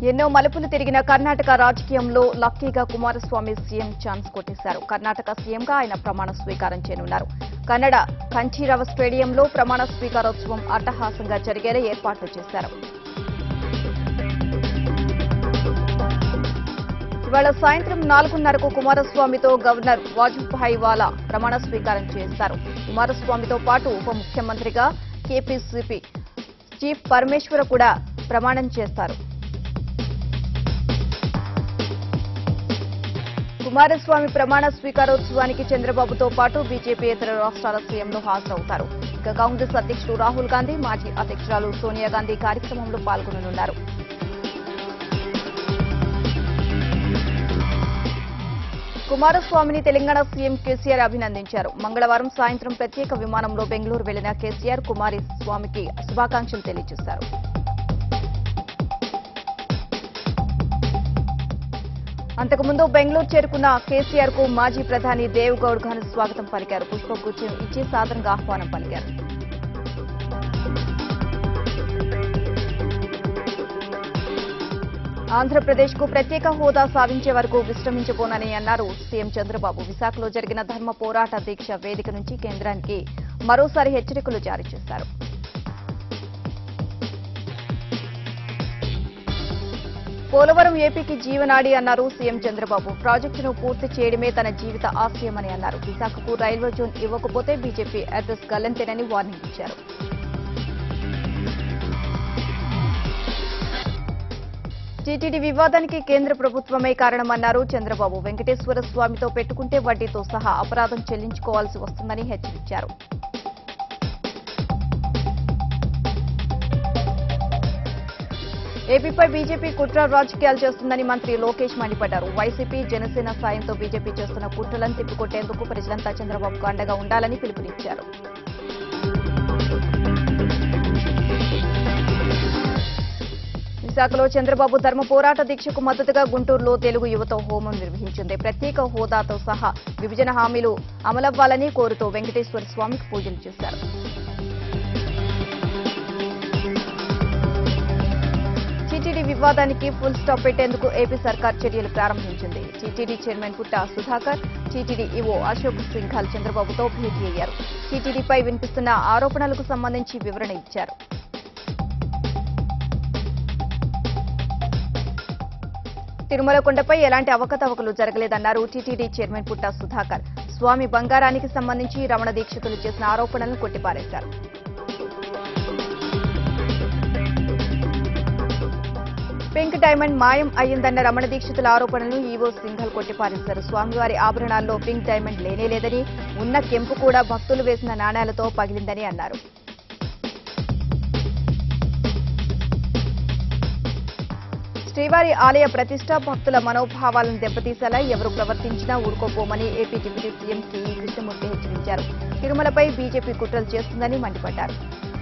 ఎన్నో మలుపులు తిరిగిన కర్ణాటక రాజకీయంలో లక్కీగా కుమారస్వామి సీఎం ఛాన్స్ కొట్టేశారు కర్ణాటక సీఎంగా ఆయన ప్రమాణ స్వీకారం చేయనున్నారు కన్నడ కంఠీరవ స్టేడియంలో ప్రమాణ స్వీకారోత్సవం అట్టహాసంగా జరిగేలా ఏర్పాట్లు చేశారు ఇవాళ సాయంత్రం నాలుగున్నరకు కుమారస్వామితో గవర్నర్ వాజుభాయ్ వాలా ప్రమాణ స్వీకారం చేస్తారు కుమారస్వామితో పాటు ఉప ముఖ్యమంత్రిగా కేపీసీపీ చీఫ్ పరమేశ్వర కూడా ప్రమాణం చేస్తారు కుమారస్వామి ప్రమాణ స్వీకారోత్సవానికి చంద్రబాబుతో పాటు బీజేపీ ఇతర రాష్ట్రాల సీఎంలు హాజరవుతారు ఇక కాంగ్రెస్ అధ్యక్షుడు రాహుల్ గాంధీ మాజీ అధ్యక్షురాలు సోనియా గాంధీ కార్యక్రమంలో పాల్గొననున్నారు కుమారస్వామిని తెలంగాణ సీఎం కేసీఆర్ అభినందించారు మంగళవారం సాయంత్రం ప్రత్యేక విమానంలో బెంగళూరు వెళ్లిన కేసీఆర్ కుమారి స్వామికి శుభాకాంక్షలు తెలియజేశారు అంతకుముందు బెంగళూరు చేరుకున్న కేసీఆర్ కు మాజీ ప్రధాని దేవ్ గౌడ్ ఘన స్వాగతం పలికారు పుష్పగుచ్చం ఇచ్చి సాదరంగా ఆహ్వానం పలికారు ఆంధ్రప్రదేశ్ కు ప్రత్యేక హోదా సాధించే వరకు విశ్రమించబోనని అన్నారు సీఎం చంద్రబాబు విశాఖలో జరిగిన ధర్మ పోరాట దీక్ష వేదిక నుంచి కేంద్రానికి మరోసారి హెచ్చరికలు జారీ చేశారు పోలవరం ఏపీకి జీవనాడి అన్నారు సీఎం చంద్రబాబు ప్రాజెక్టును పూర్తి చేయడమే తన జీవిత ఆశయమని అన్నారు విశాఖకు రైల్వే జోన్ ఇవ్వకపోతే బీజేపీ అడ్రస్ గల్లంతేనని వార్నింగ్ ఇచ్చారు టీటీడీ వివాదానికి కేంద్ర ప్రభుత్వమే కారణమన్నారు చంద్రబాబు వెంకటేశ్వర స్వామితో పెట్టుకుంటే వడ్డీతో సహా అపరాధం చెల్లించుకోవాల్సి వస్తుందని హెచ్చరించారు ఏపీపై బీజేపీ కుట్ర రాజకీయాలు చేస్తుందని మంత్రి లోకేష్ మండిపడ్డారు వైసీపీ జనసేన సాయంతో బీజేపీ చేస్తున్న కుట్రలను తిప్పికొట్టేందుకు ప్రజలంతా చంద్రబాబుకు అండగా ఉండాలని పిలుపునిచ్చారు విశాఖలో చంద్రబాబు ధర్మ పోరాట దీక్షకు మద్దతుగా గుంటూరులో తెలుగు యువత హోమం నిర్వహించింది ప్రత్యేక హోదాతో సహా విభజన హామీలు అమలవ్వాలని కోరుతూ వెంకటేశ్వర స్వామికి పూజలు చేశారు టీటీడీ వివాదానికి ఫుల్ స్టాప్ పెట్టేందుకు ఏపీ సర్కార్ చర్యలు ప్రారంభించింది TTD chairman Putta Sudhakar TTD EO Ashok Singhal చంద్రబాబుతో భేటీ అయ్యారు టీటీడీపై వినిపిస్తున్న ఆరోపణలకు సంబంధించి వివరణ ఇచ్చారు తిరుమల కొండపై ఎలాంటి అవకతవకలు జరగలేదన్నారు టీటీడీ చైర్మన్ పుట్ట సుధాకర్ స్వామి బంగారానికి సంబంధించి రమణ దీక్షితులు చేసిన ఆరోపణలను కొట్టిపారేశారు పింక్ డైమండ్ మాయం అయ్యిందన్న రమణ దీక్షితుల ఆరోపణలను ఈవో సింఘల్ కొట్టిపారేశారు స్వామివారి ఆభరణాల్లో పింక్ డైమండ్ లేనే లేదని ఉన్న కెంపు కూడా భక్తులు వేసిన నాణేలతో పగిలిందని అన్నారు శ్రీవారి ఆలయ ప్రతిష్ట భక్తుల మనోభావాలను దెబ్బతీసేలా ఎవరు ప్రవర్తించినా ఊరుకోపోమని AP deputy CM KE Krishnamurthy హెచ్చరించారు తిరుమలపై బీజేపీ కుట్రలు చేస్తుందని మండిపడ్డారు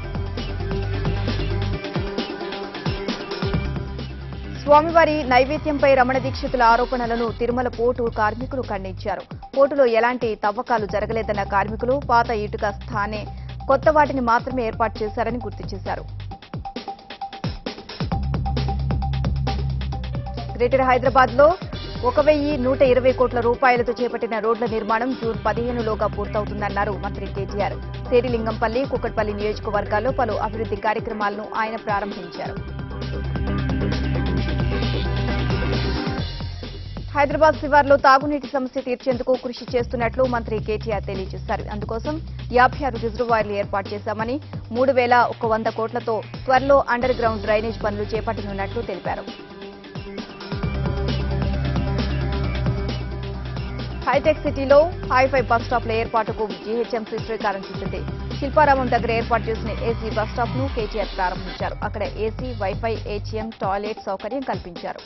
స్వామివారి నైవేద్యంపై రమణ దీక్షితుల ఆరోపణలను తిరుమల పోర్టు కార్మికులు ఖండించారు పోర్టులో ఎలాంటి తవ్వకాలు జరగలేదన్న కార్మికులు పాత ఇటుక స్థానే కొత్త వాటిని మాత్రమే ఏర్పాటు చేశారని గుర్తు చేశారు గ్రేటర్ హైదరాబాద్ లో ఒక వెయ్యి నూట ఇరవై కోట్ల రూపాయలతో చేపట్టిన రోడ్ల నిర్మాణం జూన్ పదిహేనులోగా పూర్తవుతుందన్నారు మంత్రి కేటీఆర్ శేరిలింగంపల్లి కుక్కట్పల్లి నియోజకవర్గాల్లో పలు అభివృద్ధి కార్యక్రమాలను ఆయన ప్రారంభించారు హైదరాబాద్ శివార్లో తాగునీటి సమస్య తీర్చేందుకు కృషి చేస్తున్నట్లు మంత్రి కేటీఆర్ తెలియజేశారు అందుకోసం యాభై ఆరు రిజర్వాయర్లు ఏర్పాటు చేశామని మూడు వేల ఒక వంద కోట్లతో త్వరలో అండర్ గ్రౌండ్ డ్రైనేజ్ పనులు చేపట్టనున్నట్లు తెలిపారు హైటెక్ సిటీలో హైఫై బస్ స్టాప్ల ఏర్పాటుకు జీహెచ్ఎంసీ శ్రీకారం చుట్టింది శిల్పారామం దగ్గర ఏర్పాటు చేసిన ఏసీ బస్ స్టాప్ ను కేటీఆర్ ప్రారంభించారు అక్కడ ఏసీ వైఫై ఏటీఎం టాయిలెట్ సౌకర్యం కల్పించారు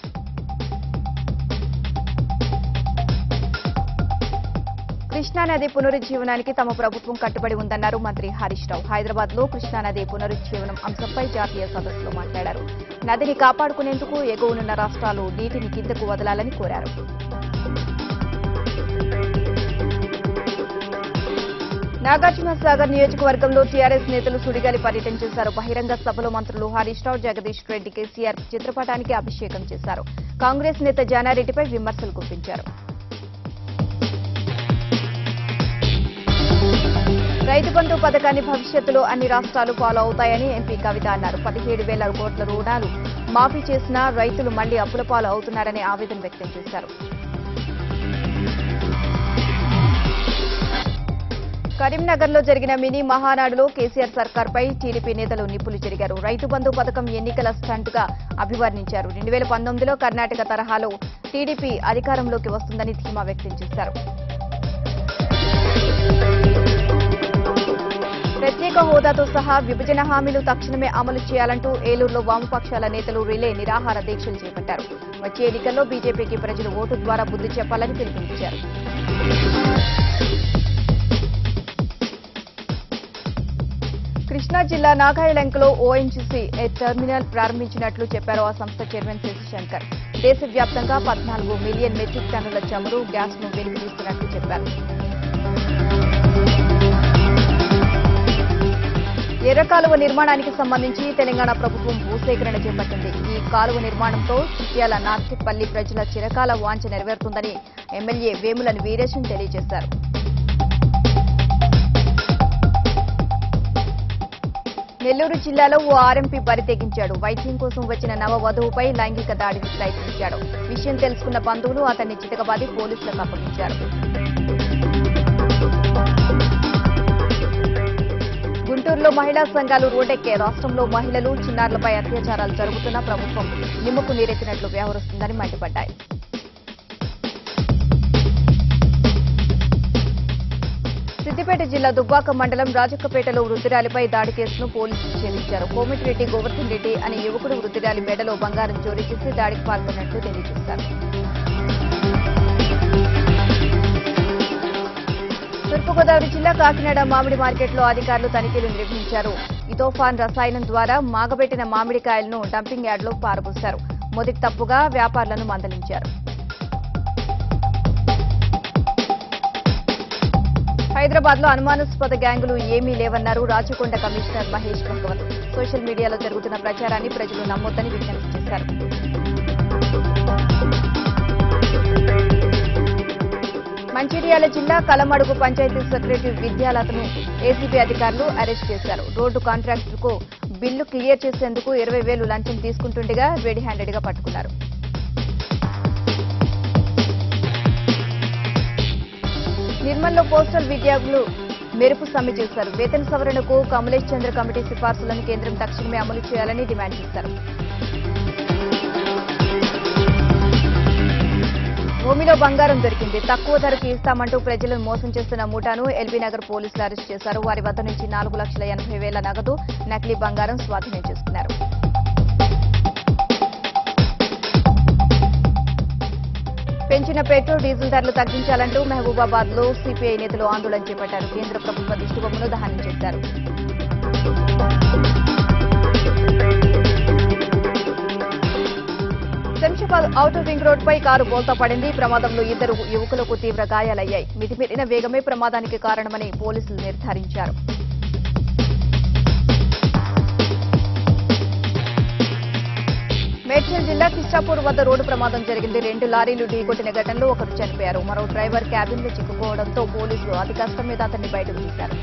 కృష్ణానది పునరుజ్జీవనానికి తమ ప్రభుత్వం కట్టుబడి ఉందన్నారు మంత్రి హరీష్ రావు హైదరాబాద్ లో కృష్ణానది పునరుజ్జీవనం అంశంపై జాతీయ సదస్సులో మాట్లాడారు నదిని కాపాడుకునేందుకు ఎగువనున్న రాష్ట్రాలు నీటిని కిందకు వదలాలని కోరారు నాగార్జున సాగర్ నియోజకవర్గంలో టీఆర్ఎస్ నేతలు సుడిగాలి పర్యటన చేశారు బహిరంగ సభలో మంత్రులు హరీష్ రావు జగదీష్ రెడ్డి కేసీఆర్ చిత్రపటానికి అభిషేకం చేశారు కాంగ్రెస్ నేత జానారెడ్డిపై విమర్శలు గుప్పించారు రైతు బంధు పథకాన్ని భవిష్యత్తులో అన్ని రాష్ట్రాలు ఫాలో అవుతాయని ఎంపీ కవిత అన్నారు పదిహేడు వేల కోట్ల రుణాలు మాఫీ చేసినా రైతులు మళ్లీ అప్పుల పాలు అవుతున్నారని ఆవేదన వ్యక్తం చేశారు కరీంనగర్ లో జరిగిన మినీ మహానాడులో కేసీఆర్ సర్కార్పై టీడీపీ నేతలు నిప్పులు చెరిగారు రైతు బంధు పథకం ఎన్నికల స్టంట్ గా అభివర్ణించారు రెండు వేల పంతొమ్మిదిలో కర్ణాటక తరహాలో టీడీపీ అధికారంలోకి వస్తుందని ధీమా వ్యక్తం చేశారు ప్రత్యేక హోదాతో సహా విభజన హామీలు తక్షణమే అమలు చేయాలంటూ ఏలూరులో వామపక్షాల నేతలు రిలే నిరాహార దీక్షలు చేపట్టారు వచ్చే ఎన్నికల్లో బీజేపీకి ప్రజలు ఓటు ద్వారా బుద్ధి చెప్పాలని పిలుపునిచ్చారు కృష్ణా జిల్లా నాగాయలంకలో ఓఎన్జీసీ టెర్మినల్ ప్రారంభించినట్లు చెప్పారు ఆ సంస్థ చైర్మన్ శశిశంకర్ దేశవ్యాప్తంగా పద్నాలుగు మిలియన్ మెట్రిక్ టన్నుల చమురు గ్యాస్ ను వెలికితీస్తున్నట్లు చెప్పారు ఎర్ర కాలువ నిర్మాణానికి సంబంధించి తెలంగాణ ప్రభుత్వం భూసేకరణ చేపట్టింది ఈ కాలువ నిర్మాణంతో చిట్యాల నార్తిపల్లి ప్రజల చిరకాల వాంఛ నెరవేరుతుందని ఎమ్మెల్యే వేములను వీరేశం తెలియజేశారు నెల్లూరు జిల్లాలో ఓ ఆర్ఎంపీ బరి తెగించాడు వైద్యం కోసం వచ్చిన నవ వధువుపై లైంగిక దాడికి ప్రయత్నించాడు విషయం తెలుసుకున్న బంధువులు అతన్ని చితకబాది పోలీసులకు అప్పగించారు గుంటూరులో మహిళా సంఘాలు రోడ్డెక్కే రాష్ట్రంలో మహిళలు చిన్నారులపై అత్యాచారాలు జరుగుతున్నా ప్రభుత్వం నిమ్మకు నీరెత్తినట్లు వ్యవహరిస్తుందని మండిపడ్డాయి సిద్దిపేట జిల్లా దుబ్బాక మండలం రాజక్కపేటలో వృద్ధురాలిపై దాడి కేసును పోలీసులు ఛేదించారు కోమిటిరెడ్డి గోవర్ధన్ రెడ్డి అనే యువకుడు వృద్ధురాలి మెడలో బంగారం చోరీ చేసి దాడికి పాల్గొన్నట్లు తెలియజేశారు తూర్పుగోదావరి జిల్లా కాకినాడ మామిడి మార్కెట్లో అధికారులు తనిఖీలు నిర్వహించారు ఇథోఫాన్ రసాయనం ద్వారా మాగబెట్టిన మామిడికాయలను డంపింగ్ యార్డులో పారబోశారు మొదటి తప్పుగా వ్యాపారులను మందలించారు హైదరాబాద్ లో అనుమానాస్పద గ్యాంగులు ఏమీ లేవన్నారు రాచకొండ కమిషనర్ మహేష్ భగవత్ సోషల్ మీడియాలో జరుగుతున్న ప్రచారాన్ని ప్రజలు నమ్మొద్దని విజ్ఞప్తి చేశారు మంచిర్యాల జిల్లా కలమడుగు పంచాయతీ సెక్రటరీ విద్యాలతను ఏసీబీ అధికారులు అరెస్ట్ చేశారు రోడ్డు కాంట్రాక్టర్కు బిల్లు క్లియర్ చేసేందుకు ఇరవై వేలు లంచం తీసుకుంటుండగా రెడీ హ్యాండెడ్ గా పట్టుకున్నారు నిర్మల్లో పోస్టల్ విద్యార్థులు మెరుపు సమ్మె చేశారు వేతన సవరణకు కమలేష్ చంద్ర కమిటీ సిఫార్సులను కేంద్రం తక్షణమే అమలు చేయాలని డిమాండ్ చేశారు భూమిలో బంగారం దొరికింది తక్కువ ధరకు ఇస్తామంటూ ప్రజలను మోసం చేస్తున్న ముఠాను ఎల్బీ నగర్ పోలీసులు అరెస్ట్ చేశారు వారి వద్ద నుంచి నాలుగు లక్షల ఎనభై వేల నగదు నకిలీ బంగారం స్వాధీనం చేసుకున్నారు పెంచిన పెట్రోల్ డీజిల్ ధరలు తగ్గించాలంటూ మహబూబాబాద్ లో సిపిఐ నేతలు ఆందోళన చేపట్టారు కేంద్ర ప్రభుత్వ దిష్టిబొమ్మను దహనం చేశారు శంషాబాద్ ఔటర్ రింగ్ రోడ్ పై కారు బోల్తా పడింది ప్రమాదంలో ఇద్దరు యువకులకు తీవ్ర గాయాలయ్యాయి మితిమీరిన వేగమే ప్రమాదానికి కారణమని పోలీసులు నిర్ధారించారు మేడ్చల్ జిల్లా కిష్టాపూర్ వద్ద రోడ్డు ప్రమాదం జరిగింది రెండు లారీలు ఢీకొట్టిన ఘటనలో ఒకరు చనిపోయారు మరో డ్రైవర్ క్యాబిన్ లో చిక్కుకోవడంతో పోలీసులు అతి కష్టం మీద అతన్ని బయటకు తీశారు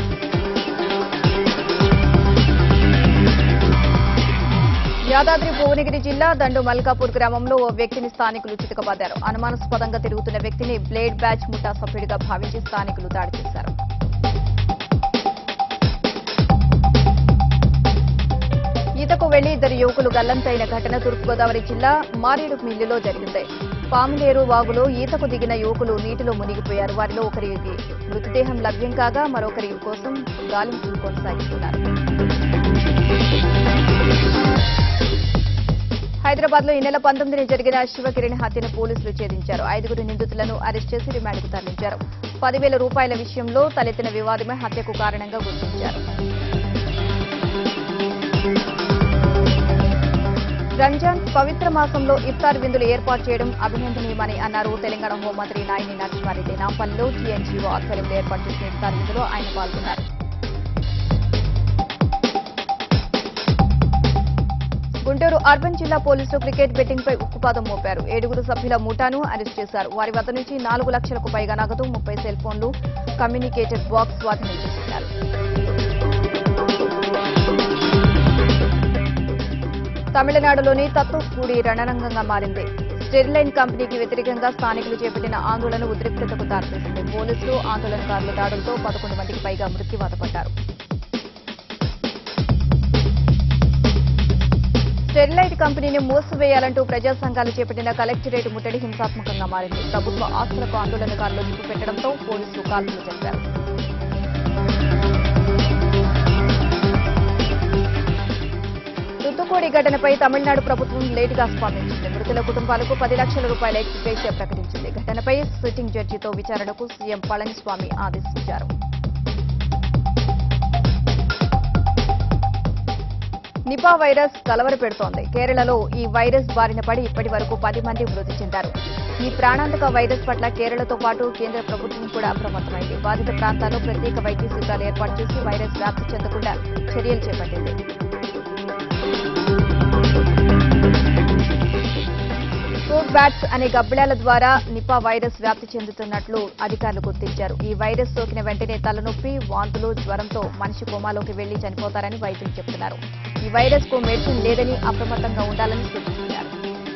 యాదాద్రి భువనగిరి జిల్లా దండు మల్కాపూర్ గ్రామంలో ఓ వ్యక్తిని స్థానికులు చితకబాదారు అనుమానాస్పదంగా తిరుగుతున్న వ్యక్తిని బ్లేడ్ బ్యాచ్ ముఠా సభ్యుడిగా భావించి స్థానికులు దాడి చేశారు ఈతకు వెళ్లి ఇద్దరు యువకులు గల్లంతైన ఘటన తూర్పుగోదావరి జిల్లా మారేడు మిల్లులో జరిగింది పాములేరు వాగులో ఈతకు దిగిన యువకులు నీటిలో మునిగిపోయారు వారిలో ఒకరికి మృతదేహం లభ్యం కాగా మరొకరి కోసం గాలింపులు కొనసాగిస్తున్నారు హైదరాబాద్ లో ఈ నెల పంతొమ్మిదిన జరిగిన శివకిరణ్ హత్యను పోలీసులు ఛేదించారు ఐదుగురు నిందితులను అరెస్ట్ చేసి రిమాండ్కు తరలించారు పదివేల రూపాయల విషయంలో తలెత్తిన వివాదమే హత్యకు కారణంగా గుర్తించారు రంజాన్ పవిత్ర మాసంలో ఇఫ్తార్ విందులు ఏర్పాటు చేయడం అభినందనీయమని అన్నారు తెలంగాణ హోంమంత్రి నాయని నరసింహారెడ్డి నాంపల్లిలో టీఎన్జీఓ ఆధ్వర్యంలో ఏర్పాటు చేసిన ఇఫ్తార్ విందులో ఆయన పాల్గొన్నారు గుంటూరు అర్బన్ జిల్లా పోలీసులు క్రికెట్ బెట్టింగ్ పై ఉక్కుపాదం మోపారు ఏడుగురు సభ్యుల ముఠాను అరెస్ట్ చేశారు వారి వద్ద నుంచి నాలుగు లక్షలకు పైగా నగదు ముప్పై సెల్ ఫోన్లు కమ్యూనికేటర్ బాక్స్ స్వాధీనం చేసుకున్నారు తమిళనాడులోని తత్తుపూడి రణరంగంగా మారింది స్టెరిలైన్ కంపెనీకి వ్యతిరేకంగా స్థానికులు చేపట్టిన ఆందోళన ఉద్రిక్తతకు దారితీసింది పోలీసులు ఆందోళనకారుల దాడులతో పదకొండు మందికి పైగా మృత్యువాత పడ్డారు స్టెరిలైట్ కంపెనీని మూసివేయాలంటూ ప్రజా సంఘాలు చేపట్టిన కలెక్టరేట్ ముట్టడి హింసాత్మకంగా మారింది ప్రభుత్వ ఆస్తులకు ఆందోళనకారులు నిప్పు పెట్టడంతో పోలీసులు కాల్పులు జరిపారు తుత్తుకోడి ఘటనపై తమిళనాడు ప్రభుత్వం లేటుగా స్పందించింది మృతుల కుటుంబాలకు పది లక్షల రూపాయల ఎక్స్గ్రేషియా ప్రకటించింది ఘటనపై సిట్టింగ్ జడ్జితో విచారణకు సీఎం పళనిస్వామి ఆదేశించారు నిపా వైరస్ కలవర పెడుతోంది కేరళలో ఈ వైరస్ బారిన పడి ఇప్పటి వరకు పది మంది మృతి చెందారు ఈ ప్రాణాంతక వైరస్ పట్ల కేరళతో పాటు కేంద్ర ప్రభుత్వం కూడా అప్రమత్తమైంది బాధిత ప్రాంతాల్లో ప్రత్యేక వైద్య శిబిరాలు ఏర్పాటు చేసి వైరస్ వ్యాప్తి చెందకుండా చర్యలు చేపట్టింది ఫ్రూట్ బ్యాట్స్ అనే గబ్బిళాల ద్వారా నిపా వైరస్ వ్యాప్తి చెందుతున్నట్లు అధికారులు గుర్తించారు ఈ వైరస్ సోకిన వెంటనే తలనొప్పి వాంతులు జ్వరంతో మనిషి కోమాలోకి వెళ్లి చనిపోతారని వైద్యులు చెబుతున్నారు ఈ వైరస్ కు మెడిసిన్ లేదని అప్రమత్తంగా ఉండాలని సూచిస్తున్నారు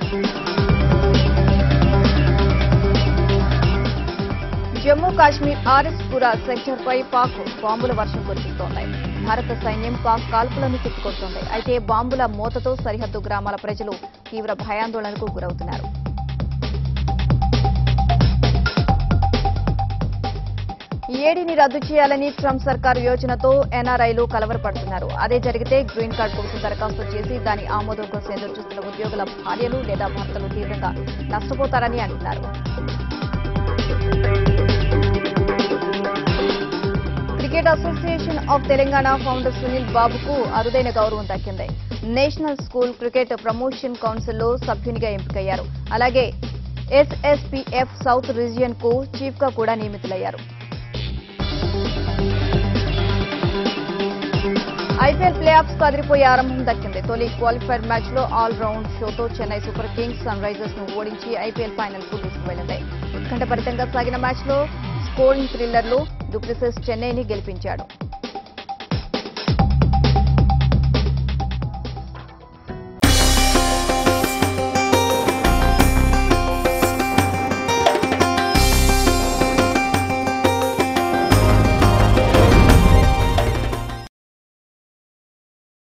జమ్మూ కాశ్మీర్ ఆర్ఎస్ పురా సెక్టర్ పై పాక్ బాంబుల వర్షం కురిపిస్తోంది భారత సైన్యం పాక్ కాల్పులను తిప్పికొడుతోంది అయితే బాంబుల మోతతో సరిహద్దు గ్రామాల ప్రజలు తీవ్ర భయాందోళనకు గురవుతున్నారు ఈ ఏడీని రద్దు చేయాలని ట్రంప్ సర్కారు యోచనతో ఎన్ఆర్ఐలు కలవరపడుతున్నారు అదే జరిగితే గ్రీన్ కార్డు కోసం దరఖాస్తు చేసి దాని ఆమోదం కోసం ఎదురు చూస్తున్న ఉద్యోగుల భార్యలు లేదా భర్తలు తీవ్రంగా నష్టపోతారని అంటున్నారు cricket association of Telangana founder Sunil బాబుకు అరుదైన గౌరవం దక్కింది నేషనల్ స్కూల్ క్రికెట్ ప్రమోషన్ కౌన్సిల్లో సభ్యునిగా ఎంపికయ్యారు అలాగే ఎస్ఎస్పీఎఫ్ సౌత్ రీజియన్ కు చీఫ్ గా కూడా నియమితులయ్యారు ఐపీఎల్ ప్లే ఆఫ్స్ కు అదిరిపోయే ఆరంభం దక్కింది తొలి క్వాలిఫైర్ మ్యాచ్ లో ఆల్ రౌండ్ షోతో Chennai Super Kings Sunrisers ను ఓడించి ఐపీఎల్ ఫైనల్ కు తీసుకువెళ్లింది ఉత్కంఠభరితంగా సాగిన మ్యాచ్ లో స్కోరింగ్ థ్రిల్లర్లు డుప్లిసెస్ చెన్నైని గెలిపించాడు